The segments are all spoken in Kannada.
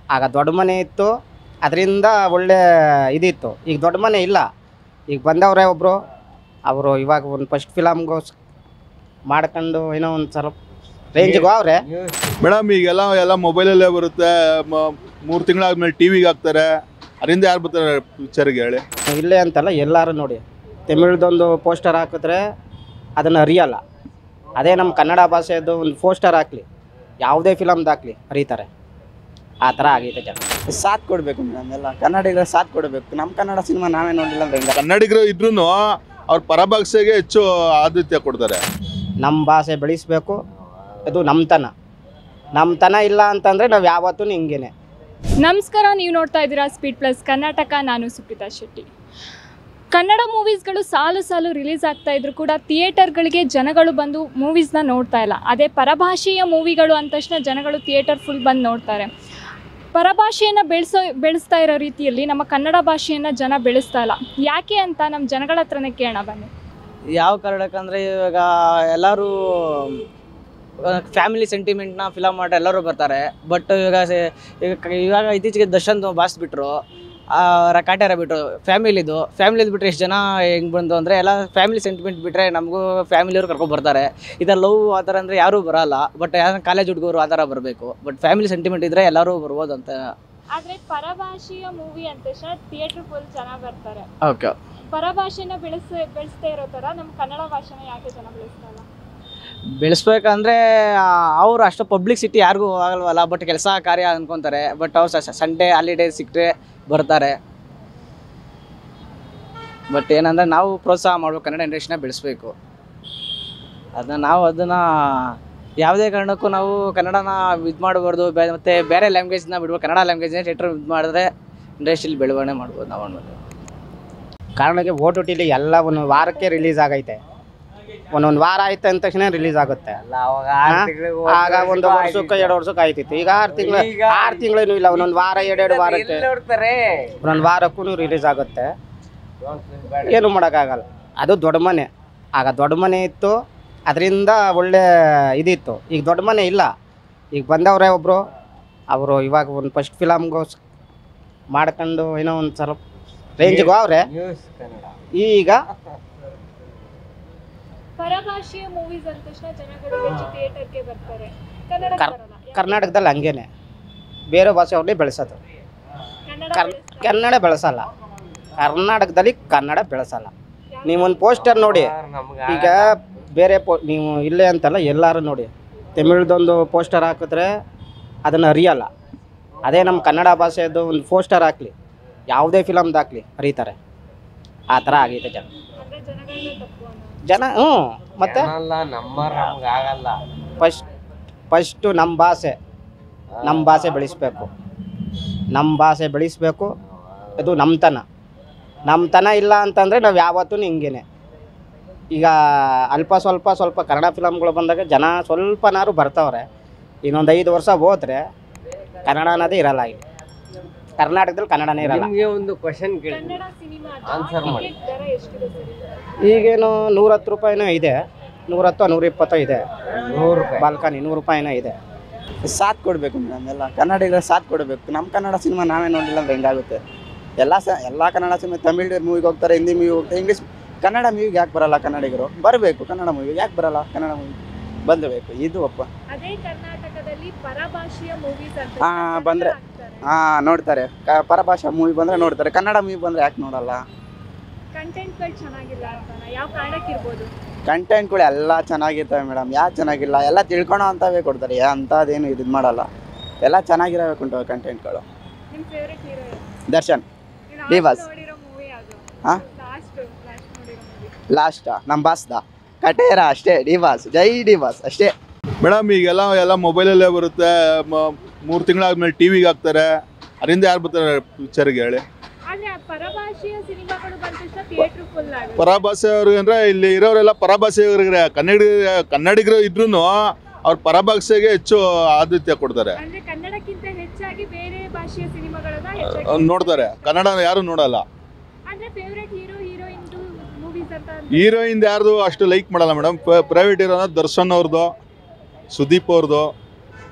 ಆಗ ದೊಡ್ಡ ಮನೆ ಇತ್ತು ಅದರಿಂದ ಒಳ್ಳೆ ಇದಿತ್ತು ಈಗ ದೊಡ್ಡ ಮನೆ ಇಲ್ಲ ಈಗ ಬಂದವ್ರೆ ಒಬ್ಬರು ಅವರು ಇವಾಗ ಒಂದು ಫಸ್ಟ್ ಫಿಲಮ್ಗೋಸ್ ಮಾಡ್ಕೊಂಡು ಏನೋ ಒಂದು ಸ್ವಲ್ಪ ರೇಂಜ್ಗೆ ಅವ್ರೆ ಮೇಡಮ್ ಈಗೆಲ್ಲ ಎಲ್ಲ ಮೊಬೈಲಲ್ಲೇ ಬರುತ್ತೆ ಮೂರು ತಿಂಗಳಾದ್ಮೇಲೆ ಟಿ ವಿಗೆ ಹಾಕ್ತಾರೆ ಅದರಿಂದ ಯಾರು ಬರ್ತಾರೆ ಪಿಕ್ಚರ್ಗೆ ಹೇಳಿ ಇಲ್ಲೇ ಅಂತಲ್ಲ ಎಲ್ಲರೂ ನೋಡಿ ತಮಿಳ್ದೊಂದು ಪೋಸ್ಟರ್ ಹಾಕಿದ್ರೆ ಅದನ್ನು ಅರಿಯಲ್ಲ ಅದೇ ನಮ್ಮ ಕನ್ನಡ ಭಾಷೆದು ಒಂದು ಪೋಸ್ಟರ್ ಹಾಕ್ಲಿ ಯಾವುದೇ ಫಿಲಮ್ದು ಹಾಕ್ಲಿ ಅರಿತಾರೆ ಆ ಥರ ಆಗೈತೆ ಜನ ಸಾಥ್ ಕೊಡಬೇಕು ಮೇಡಮ್ ಎಲ್ಲ ಕನ್ನಡಿಗರ ಸಾಥ್ ಕೊಡಬೇಕು ನಮ್ಮ ಕನ್ನಡ ಸಿನಿಮಾ ನಾವೇ ನೋಡಿಲ್ಲ ಅಂದ್ರೆ ಹೆಂಗ ಕನ್ನಡಿಗರು ಇದ್ರೂ ಅವ್ರ ಪರಭಾಷೆಗೆ ಹೆಚ್ಚು ಆದ್ಯತೆ ಕೊಡ್ತಾರೆ ನಮ್ಮ ಭಾಷೆ ಬೆಳೆಸ್ಬೇಕು ಇದು ನಮ್ಮತನ ನಮ್ಮತನ ಇಲ್ಲ ಅಂತಂದರೆ ನಾವು ಯಾವತ್ತೂ ಹಿಂಗೇನೆ ನಮಸ್ಕಾರ ನೀವು ನೋಡ್ತಾ ಇದ್ದೀರಾ ಸ್ಪೀಡ್ ಪ್ಲಸ್ ಕರ್ನಾಟಕ ನಾನು ಸುಪ್ರೀತಾ ಶೆಟ್ಟಿ ಕನ್ನಡ ಮೂವೀಸ್ಗಳು ಸಾಲು ಸಾಲು ರಿಲೀಸ್ ಆಗ್ತಾ ಇದ್ರು ಕೂಡ ಥಿಯೇಟರ್ಗಳಿಗೆ ಜನಗಳು ಬಂದು ಮೂವೀಸ್ನ ನೋಡ್ತಾ ಇಲ್ಲ ಅದೇ ಪರಭಾಷೆಯ ಮೂವಿಗಳು ಅಂದ ತಕ್ಷಣ ಜನಗಳು ಥಿಯೇಟರ್ ಫುಲ್ ಬಂದು ನೋಡ್ತಾರೆ ಪರಭಾಷೆಯನ್ನು ಬೆಳೆಸೋ ಬೆಳೆಸ್ತಾ ಇರೋ ರೀತಿಯಲ್ಲಿ ನಮ್ಮ ಕನ್ನಡ ಭಾಷೆಯನ್ನು ಜನ ಬೆಳೆಸ್ತಾ ಇಲ್ಲ ಯಾಕೆ ಅಂತ ನಮ್ಮ ಜನಗಳ ಹತ್ರನೇ ಕೇಳೋಣ ಬನ್ನಿ ಯಾವ ಕಾರಣಕ್ಕಂದ್ರೆ ಇವಾಗ ಎಲ್ಲರೂ ಫ್ಯಾಮಿಲಿ ಸೆಂಟಿಮೆಂಟ್ನ ಫಿಲಮ್ ಮಾಡಿ ಎಲ್ಲರೂ ಬರ್ತಾರೆ ಬಟ್ ಇವಾಗ ಸೆ- ಈಗ ಕ- ಇವಾಗ ಇತ್ತೀಚೆಗೆ ದರ್ಶನ್ ಬಾಸ್ಬಿಟ್ರು ಕಾಟ್ಯಾರ ಬಿಟ್ಟರು ಫ್ಯಾಮಿಲಿದು ಫ್ಯಾಮಿಲಿದು ಬಿಟ್ಟರೆ ಎಷ್ಟು ಜನ ಹೆಂಗೆ ಬಂದು ಅಂದರೆ ಎಲ್ಲ ಫ್ಯಾಮಿಲಿ ಸೆಂಟಿಮೆಂಟ್ ಬಿಟ್ಟರೆ ನಮಗೂ ಫ್ಯಾಮಿಲಿಯವ್ರು ಕರ್ಕೊಂಡು ಬರ್ತಾರೆ ಇದರ ಲವ್ ಆ ಥರ ಅಂದರೆ ಯಾರೂ ಬರಲ್ಲ ಬಟ್ ಯಾರು ಕಾಲೇಜ್ ಹುಡುಗರು ಆ ಥರ ಬರಬೇಕು ಬಟ್ ಫ್ಯಾಮಿಲಿ ಸೆಂಟಿಮೆಂಟ್ ಇದ್ದರೆ ಎಲ್ಲರೂ ಬರ್ಬೋದು ಅಂತ ಆದರೆ ಪರಭಾಷೆಯ ಮೂವಿ ಅಂದ ತಕ್ಷಣ ಥಿಯೇಟರ್ ಫುಲ್ ಜನ ಬರ್ತಾರೆ ಓಕೆ ಪರಭಾಷೆನ ಬೆಳೆಸ ಬೆಳೆಸ್ತಾ ಇರೋ ಥರ ನಮ್ಮ ಕನ್ನಡ ಭಾಷೆನ ಯಾಕೆ ಜನ ಬೆಳೆಸ್ತಾ ಇಲ್ಲ ಬೆಳೆಸ್ಬೇಕಂದ್ರೆ ಅವ್ರು ಅಷ್ಟು ಪಬ್ಲಿಸಿಟಿ ಯಾರಿಗೂ ಆಗಲ್ವಲ್ಲ ಬಟ್ ಕೆಲಸ ಕಾರ್ಯ ಅನ್ಕೊಂತಾರೆ ಬಟ್ ಅವ್ರು ಸಂಡೇ ಹಾಲಿಡೇ ಸಿಕ್ಕರೆ ಬರ್ತಾರೆ ಬಟ್ ಏನಂದ್ರೆ ನಾವು ಪ್ರೋತ್ಸಾಹ ಮಾಡ್ಬೇಕು ಕನ್ನಡ ಇಂಡಸ್ಟ್ರಿನ ಬೆಳೆಸ್ಬೇಕು ಅದನ್ನ ನಾವು ಅದನ್ನು ಯಾವುದೇ ಕಾರಣಕ್ಕೂ ನಾವು ಕನ್ನಡನ ಇದು ಮಾಡಬಾರ್ದು ಬೇ ಮತ್ತು ಬೇರೆ ಲ್ಯಾಂಗ್ವೇಜ್ನ ಬಿಡ್ಬೇಕು ಕನ್ನಡ ಲ್ಯಾಂಗ್ವೇಜ್ನ ಥಿಯೇಟ್ರ್ ಇದು ಮಾಡಿದ್ರೆ ಇಂಡಸ್ಟ್ರಿಲಿ ಬೆಳವಣಿಗೆ ಮಾಡ್ಬೋದು ನಾವು ಅನ್ಬೋದು ಕಾರಣಕ್ಕೆ ಓ ಟಿ ಟಿಲಿ ಎಲ್ಲ ಒಂದು ವಾರಕ್ಕೆ ರಿಲೀಸ್ ಆಗೈತೆ ಒಂದೊಂದು ವಾರ ಆಯ್ತು ಅಂದ ತಕ್ಷಣ ರಿಲೀಸ್ ಆಗುತ್ತೆ ಆಗ ಒಂದು ವರ್ಷಕ್ಕೆ ಎರಡು ವರ್ಷಕ್ಕೆ ಆಯ್ತಿತ್ತು ಈಗ ಆರು ತಿಂಗಳು ಆರು ತಿಂಗಳೇನು ಇಲ್ಲ ಒಂದೊಂದು ವಾರ ಎರಡೆರಡು ವಾರಕ್ಕೆ ಒಂದೊಂದು ವಾರಕ್ಕೂ ರಿಲೀಸ್ ಆಗುತ್ತೆ ಏನು ಮಾಡೋಕ್ಕಾಗಲ್ಲ ಅದು ದೊಡ್ಡ ಮನೆ ಆಗ ದೊಡ್ಡ ಮನೆ ಇತ್ತು ಅದರಿಂದ ಒಳ್ಳೆ ಇದಿತ್ತು ಈಗ ದೊಡ್ಡ ಮನೆ ಇಲ್ಲ ಈಗ ಬಂದವ್ರೆ ಒಬ್ಬರು ಅವರು ಇವಾಗ ಒಂದು ಫಸ್ಟ್ ಫಿಲಮ್ಗೋಸ್ ಮಾಡ್ಕೊಂಡು ಏನೋ ಒಂದು ಸ್ವಲ್ಪ ರೇಂಜ್ಗೆ ಅವ್ರೆ ಈಗ ಪರಭಾಷೆಯ ಮೂವೀಸ್ ಅಂದ ತಕ್ಷಣ ಜನಗಳು ಹೆಚ್ಚು ಥಿಯೇಟರ್ಗೆ ಬರ್ತಾರೆ ಕನ್ನಡ ಕರ್- ಬರಲ್ಲ ಯಾಕೆ? ಕರ್ನಾಟಕದಲ್ಲಿ ಹಂಗೇನೆ ಬೇರೆ ಭಾಷೆಯವ್ರನ್ನೇ ಬೆಳೆಸೋದು ಕನ್ನಡ ಕರ್ ಬೆಳೆಸ್ತಾರೆ. ಕನ್ನಡ ಬೆಳೆಸಲ್ಲ ಕರ್ನಾಟಕದಲ್ಲಿ ಕನ್ನಡ ಬೆಳೆಸಲ್ಲ ನೀವೊಂದು ಪೋಸ್ಟರ್ ನೋಡಿ ಈಗ ಬೇರೆ ಪೋ ನೀವು ಇಲ್ಲೇ ಅಂತಲ್ಲ ಎಲ್ಲರೂ ನೋಡಿ ತಮಿಳ್ದೊಂದು ಪೋಸ್ಟರ್ ಹಾಕಿದ್ರೆ ಅದನ್ನು ಅರಿಯಲ್ಲ ಅದೇ ನಮ್ಮ ಕನ್ನಡ ಭಾಷೆದು ಒಂದು ಪೋಸ್ಟರ್ ಹಾಕ್ಲಿ ಯಾವುದೇ ಫಿಲಮ್ದು ಹಾಕ್ಲಿ ಅರಿತಾರೆ ಆ ಥರ ಆಗೈತೆ ಜನ ಅಂದ್ರೆ ಜನಗಳನ್ನ ತಪ್ಪು ಅನ್ನೋದು. ಜನ ಹ್ಞೂ ಮತ್ತು ಆಗಲ್ಲ ಫಸ್ಟ್ ಫಸ್ಟು ನಮ್ಮ ಭಾಷೆ ನಮ್ಮ ಭಾಷೆ ಬೆಳೆಸ್ಬೇಕು ನಮ್ಮ ಭಾಷೆ ಬೆಳೆಸ್ಬೇಕು ಇದು ನಮ್ಮತನ ನಮ್ಮತನ ಇಲ್ಲ ಅಂತಂದರೆ ನಾವು ಯಾವತ್ತೂ ಹಿಂಗೇನೆ ಈಗ ಅಲ್ಪ ಸ್ವಲ್ಪ ಸ್ವಲ್ಪ ಕನ್ನಡ ಫಿಲಮ್ಗಳು ಬಂದಾಗ ಜನ ಸ್ವಲ್ಪನಾರು ಬರ್ತಾವ್ರೆ ಇನ್ನೊಂದು ಐದು ವರ್ಷ ಹೋದ್ರೆ ಕನ್ನಡ ಅನ್ನೋದೇ ಇರಲ್ಲ ಇಲ್ಲಿ ಕರ್ನಾಟಕದಲ್ಲಿ ಕನ್ನಡನೇ ಇರಲ್ಲ ನಿಮ್ಗೆ ಒಂದು ಕ್ವಶನ್ ಕೇಳಿ ಕನ್ನಡ ಸಿನಿಮಾ Answer ಮಾಡಿ. ದರ ಎಷ್ಟಿದೆ ಸರ್ ಈಗೇನು ನೂರತ್ತು ರೂಪಾಯಿನೂ ಇದೆ ನೂರತ್ತು ನೂರ ಇಪ್ಪತ್ತು ಇದೆ ನೂರು ರೂಪಾಯಿ ಬಾಲ್ಕನಿ ನೂರು ರೂಪಾಯಿನೂ ಇದೆ ಸಾಥ್ ಕೊಡಬೇಕು ಮೇಡಮ್ ಎಲ್ಲ ಕನ್ನಡಿಗರ ಸಾಥ್ ಕೊಡಬೇಕು ನಮ್ಮ ಕನ್ನಡ ಸಿನಿಮಾ ನಾವೇ ನೋಡಿಲ್ಲ ಅಂದ್ರೆ ಹೆಂಗಾಗುತ್ತೆ ಎಲ್ಲ ಸ ಎಲ್ಲ ಕನ್ನಡ ಸಿನಿಮಾ ತಮಿಳ್ ಮೂವಿಗೆ ಹೋಗ್ತಾರೆ ಹಿಂದಿ ಮೂವಿಗೆ ಹೋಗ್ತಾರೆ ಇಂಗ್ಲೀಷ್ ಕನ್ನಡ ಮೂವಿಗೆ ಯಾಕೆ ಬರಲ್ಲ ಕನ್ನಡಿಗರು ಬರಬೇಕು ಕನ್ನಡ ಮೂವಿಗೆ ಯಾಕೆ ಬರಲ್ಲ ಕನ್ನಡ ಮೂವಿ ಬಂದಬೇಕು ಇದು ಒಪ್ಪ ಅದೇ ಕರ್ನಾಟಕದಲ್ಲಿ ಪರಭಾಷೆಯ ಮೂವೀಸ್ ಅಂತ ಹಾ, ಬಂದ್ರೆ. ಹಾಂ ನೋಡ್ತಾರೆ ಕ ಪರಭಾಷಾ ಮೂವಿ ಬಂದರೆ ನೋಡ್ತಾರೆ ಕನ್ನಡ ಮೂವಿ ಬಂದರೆ ಯಾಕೆ ನೋಡಲ್ಲ ಕಂಟೆಂಟ್ಗಳು ಚೆನ್ನಾಗಿಲ್ಲ ಅಂತ ಯಾವ ಕಾರಣಕ್ಕೆ ಇರ್ಬೋದು ಕಂಟೆಂಟ್ಗಳು ಎಲ್ಲ ಚೆನ್ನಾಗಿರ್ತವೆ ಮೇಡಮ್ ಯಾಕೆ ಚೆನ್ನಾಗಿಲ್ಲ ಎಲ್ಲ ತಿಳ್ಕೊಳೋ ಅಂಥವೇ ಕೊಡ್ತಾರೆ ಅಂಥದ್ದೇನು ಇದು ಮಾಡಲ್ಲ ಎಲ್ಲ ಚೆನ್ನಾಗಿರಬೇಕು ಉಂಟು ಕಂಟೆಂಟ್ಗಳು ನಿಮ್ಮ ಫೇವ್ರೆಟ್ ಹೀರೋ ದರ್ಶನ್ ಡಿವಾಸ್. ನೋಡಿರೋ ಮೂವಿ ಅದು ಹಾ? ಲಾಸ್ಟ್ ಲಾಸ್ಟ್ ನೋಡಿರೋ ಮೂವಿ ಲಾಸ್ಟಾ ನಮ್ಮ ಬಾಸ್ದ ಕಟೇರ ಅಷ್ಟೇ ಡಿವಾಸ್ ಜೈ ಡಿವಾಸ್ ಅಷ್ಟೇ ಮೇಡಮ್ ಈಗೆಲ್ಲ ಎಲ್ಲ ಮೊಬೈಲಲ್ಲೇ ಬರುತ್ತೆ ಮೂರು ತಿಂಗಳಾದ್ಮೇಲೆ ಟಿ ವಿಗೆ ಹಾಕ್ತಾರೆ ಅದರಿಂದ ಯಾರು ಬರ್ತಾರೆ ಪಿಕ್ಚರ್ಗೆ ಹೇಳಿ ಆದ್ರೆ ಆ ಪರಭಾಷೆಯ ಸಿನಿಮಾಗಳು ಬಂದ ತಕ್ಷಣ ಥಿಯೇಟರ್ ಫುಲ್ ಆಗುತ್ತೆ ಪರಭಾಷೆ ಅವ್ರಿಗೆ ಅಂದ್ರೆ ಇಲ್ಲಿ ಇರೋರೆಲ್ಲ ಪರಭಾಷೆಯವ್ರಿಗೆ ಕನ್ನಡ ಕನ್ನಡಿಗರು ಇದ್ರೂ ಅವ್ರ ಪರಭಾಷೆಗೆ ಹೆಚ್ಚು ಆದ್ಯತೆ ಕೊಡ್ತಾರೆ ಅಂದ್ರೆ ಕನ್ನಡಕ್ಕಿಂತ ಹೆಚ್ಚಾಗಿ ಬೇರೆ ಭಾಷೆಯ ಸಿನಿಮಾಗಳನ್ನ ಹೆಚ್ಚಾಗಿ ಅವ್ರು ನೋಡ್ತಾರೆ ಕನ್ನಡ ಯಾರು ನೋಡಲ್ಲ ಅಂದ್ರೆ ಫೇವ್ರೆಟ್ ಹೀರೋ ಹೀರೋಯಿನ್ ಮೂವೀಸ್ ಅಂತ ಅಂದ್ರೆ ಹೀರೋಯಿನ್ ಯಾರ್ದು ಅಷ್ಟು ಲೈಕ್ ಮಾಡಲ್ಲ ಮೇಡಮ್ ಪ್ರೈವೇಟ್ ಹೀರೋನ ದರ್ಶನ್ ಅವ್ರದ್ದು ಸುದೀಪ್ ಅವ್ರದ್ದು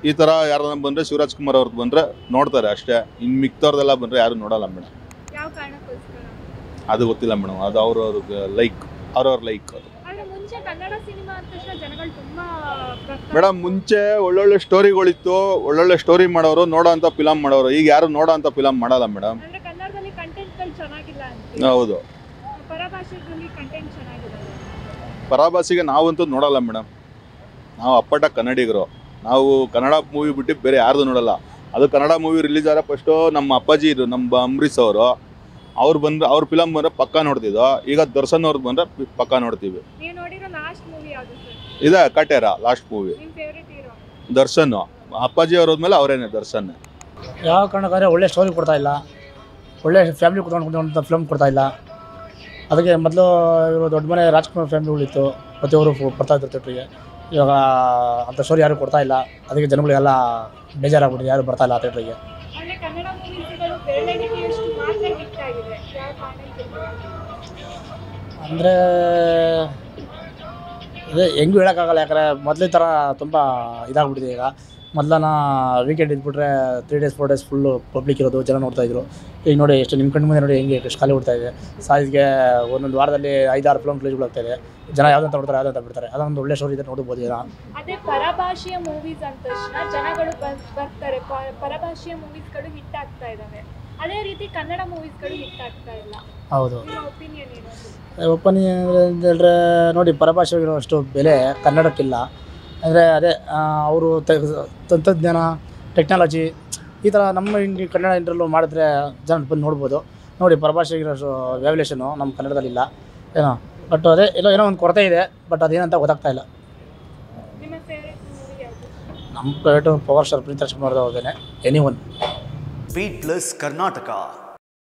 ಈ ಥರ ಯಾರನ್ನ ಬಂದರೆ ಶಿವರಾಜ್ ಕುಮಾರ್ ಅವ್ರದ್ದು ಬಂದರೆ ನೋಡ್ತಾರೆ ಅಷ್ಟೇ ಇನ್ನು ಮಿಕ್ತವ್ರದ್ದೆಲ್ಲ ಬಂದರೆ ಯಾರು ನೋಡಲ್ಲ ಮೇಡಮ್ ಯಾವ ಕಾರಣಕ್ಕೋಸ್ಕರ ಅದು ಗೊತ್ತಿಲ್ಲ ಮೇಡಮ್ ಅದು ಅವ್ರವ್ರ ಲೈಕ್ ಅವ್ರವ್ರ ಲೈಕ್ ಅದು ಆದ್ರೆ ಮುಂಚೆ ಕನ್ನಡ ಸಿನಿಮಾ ಅಂದ ತಕ್ಷಣ ಜನಗಳು ತುಂಬಾ ಪ್ರಕಾರ- ಮೇಡಮ್ ಮುಂಚೆ ಒಳ್ಳೊಳ್ಳೆ ಸ್ಟೋರಿಗಳಿತ್ತು ಒಳ್ಳೊಳ್ಳೆ ಸ್ಟೋರಿ ಮಾಡೋರು ನೋಡೋ ಅಂತ ಫಿಲಮ್ ಮಾಡೋರು ಈಗ ಯಾರು ನೋಡೋ ಅಂತ ಫಿಲಮ್ ಮಾಡಲ್ಲ ಮೇಡಮ್ ಅಂದ್ರೆ ಕನ್ನಡದಲ್ಲಿ ಕಂಟೆಂಟ್ಗಳು ಚೆನ್ನಾಗಿಲ್ಲ ಅಂತ ಹೌದು ಪರಭಾಷೆಗಳಲ್ಲಿ ಕಂಟೆಂಟ್ ಚೆನ್ನಾಗಿದೆ ಪರಾಭಾಸಿಗೆ ನಾವಂತೂ ನೋಡಲ್ಲ ಮೇಡಮ್ ನಾವು ಅಪ್ಪಟ ಕನ್ನಡಿಗರು ನಾವು ಕನ್ನಡ ಮೂವಿ ಬಿಟ್ಟು ಬೇರೆ ಯಾರ್ದು ನೋಡಲ್ಲ ಅದು ಕನ್ನಡ ಮೂವಿ ರಿಲೀಸ್ ಆದ್ರೆ ಫಸ್ಟು ನಮ್ಮ ಅಪ್ಪಾಜಿ ಇದ್ರು ನಮ್ಮ ಅಂಬರೀಷ್ ಅವರು ಅವ್ರು ಬಂದ್ರೆ ಅವ್ರ ಫಿಲಮ್ ಬಂದರೆ ಪಕ್ಕ ನೋಡ್ತಿದ್ದೋ ಈಗ ದರ್ಶನ್ ಅವ್ರದ್ದು ಬಂದರೆ ಪಕ್ಕ ನೋಡ್ತೀವಿ ನೀವು ನೋಡಿರೋ ಲಾಸ್ಟ್ ಮೂವಿ ಯಾವುದು ಸರ್ ಇದೆ ಕಟೇರ ಲಾಸ್ಟ್ ಮೂವಿ ನಿಮ್ಮ ಫೇವ್ರೆಟ್ ಹೀರೋ ದರ್ಶನ್ ಅಪ್ಪಾಜಿ ಅವ್ರ ಹೋದ್ಮೇಲೆ ಅವರೇನೆ ದರ್ಶನ್ ಯಾವ ಕಾರಣಕ್ಕಾದ್ರೆ ಒಳ್ಳೆ ಸ್ಟೋರಿ ಕೊಡ್ತಾ ಇಲ್ಲ ಒಳ್ಳೆ ಫ್ಯಾಮಿಲಿ ಕುತ್ಕೊಂಡು ಕುತ್ಕೊಂಡಂಥ ಫಿಲ್ಮ್ ಕೊಡ್ತಾ ಇಲ್ಲ ಅದಕ್ಕೆ ಮೊದಲು ಇವರು ದೊಡ್ಡ ಮನೆ ರಾಜ್ಕುಮಾರ್ ಫ್ಯಾಮಿಲಿಗಳಿತ್ತು ಪ್ರತಿಯೊಬ್ಬರು ಫು- ಬರ್ತಾ ಇದ್ರು ಥಿಯೇಟ್ರಿಗೆ ಇವಾಗ ಅಂಥ ಸ್ಟೋರಿ ಯಾರು ಕೊಡ್ತಾ ಇಲ್ಲ ಅದಕ್ಕೆ ಜನಗಳಿಗೆಲ್ಲ ಬೇಜಾರಾಗ್ಬಿಟ್ಟಿದೆ ಯಾರು ಬರ್ತಾ ಇಲ್ಲ ಥಿಯೇಟ್ರಿಗೆ ಅಂದ್ರೆ ಕನ್ನಡ ಮೂವೀಸ್ಗಳು ಬೆರಳೆಣಿಕೆಯಷ್ಟು ಮಾತ್ರ ಹಿಟ್ ಆಗಿದೆ ಯಾವ ಕಾರಣಕ್ಕೆ ಅಂದರೆ ಅದೇ ಹೆಂಗೂ ಹೇಳೋಕ್ಕಾಗಲ್ಲ ಯಾಕಂದರೆ ಮೊದಲೇ ಥರ ತುಂಬ ಇದಾಗ್ಬಿಟ್ಟಿದೆ ಈಗ ಮೊದಲನ ವೀಕೆಂಡ್ ಇದ್ಬಿಟ್ರೆ three days four days full public ಇರೋದು ಜನ ನೋಡ್ತಾ ಇದ್ರು ಈಗ ನೋಡಿ ಎಷ್ಟು ನಿಮ್ಮ ಕಣ್ಣು ಮುಂದೆ ನೋಡಿ ಹೆಂಗೆ ಎಷ್ಟು ಖಾಲಿ ಬಿಡ್ತಾ ಇದೆ ಸಾಯಿಸ್ಗೆ ಒಂದೊಂದು ವಾರದಲ್ಲಿ ಐದಾರು ಫಿಲ್ಮ್ ರಿಲೀಸ್ಗಳು ಆಗ್ತಾ ಇದೆ ಜನ ಯಾವ್ದಂತ ನೋಡ್ತಾರೆ ಯಾವ್ದಂತ ಬಿಡ್ತಾರೆ ಅದೊಂದು ಒಳ್ಳೆ ಸ್ಟೋರಿ ಇದೆ ನೋಡ್ಬೋದು ಜನ ಅದೇ ಪರಭಾಷೆಯ ಮೂವೀಸ್ ಅಂದ ತಕ್ಷಣ ಜನಗಳು ಬರ್- ಬರ್ತಾರೆ ಪ- ಪರಭಾಷೆಯ ಮೂವೀಸ್ಗಳು ಹಿಟ್ ಆಗ್ತಾ ಇದಾವೆ ಅದೇ ರೀತಿ ಕನ್ನಡ ಮೂವೀಸ್ಗಳು ಹಿಟ್ ಆಗ್ತಾ ಇಲ್ಲ ಹೌದು ನಿಮ್ಮ ಒಪಿನಿಯನ್ ಏನು ಒಪ್ಪನಿಯನ್ ಹೇಳಿದ್ರೆ ನೋಡಿ ಪರಭಾಷೆಗಿರೋ ಅಷ್ಟು ಬೆಲೆ ಕನ್ನಡಕ್ಕಿಲ್ಲ ಅಂದರೆ ಅದೇ ಅವರು ತಂತ್ರಜ್ಞಾನ ಟೆಕ್ನಾಲಜಿ ಈ ಥರ ನಮ್ಮ ಇಂಡಿ ಕನ್ನಡ ಇಂಟ್ರಲ್ಲೂ ಮಾಡಿದ್ರೆ ಜನ ಬಂದು ನೋಡ್ಬೋದು ನೋಡಿ ಪರಭಾಷೆಗಿರೋ ವ್ಯಾಲ್ಯೂಷನು ನಮ್ಮ ಕನ್ನಡದಲ್ಲಿಲ್ಲ ಏನೋ ಬಟ್ ಅದೇ ಎಲ್ಲೋ ಏನೋ ಒಂದು ಕೊರತೆ ಇದೆ ಬಟ್ ಅದೇನಂತ ಗೊತ್ತಾಗ್ತಾ ಇಲ್ಲ ನಿಮ್ಮ ಫೇವ್ರೆಟ್ ಮೂವಿ ಯಾವುದು ನಮ್ಮ ಫೇವ್ರೇಟು ಪವರ್ ಸ್ಟಾರ್ ಪ್ರೀತ್ ರಾಜ್ಕುಮಾರ್ದು ಅವ್ರದ್ದೇನೆ any one speed plus Karnataka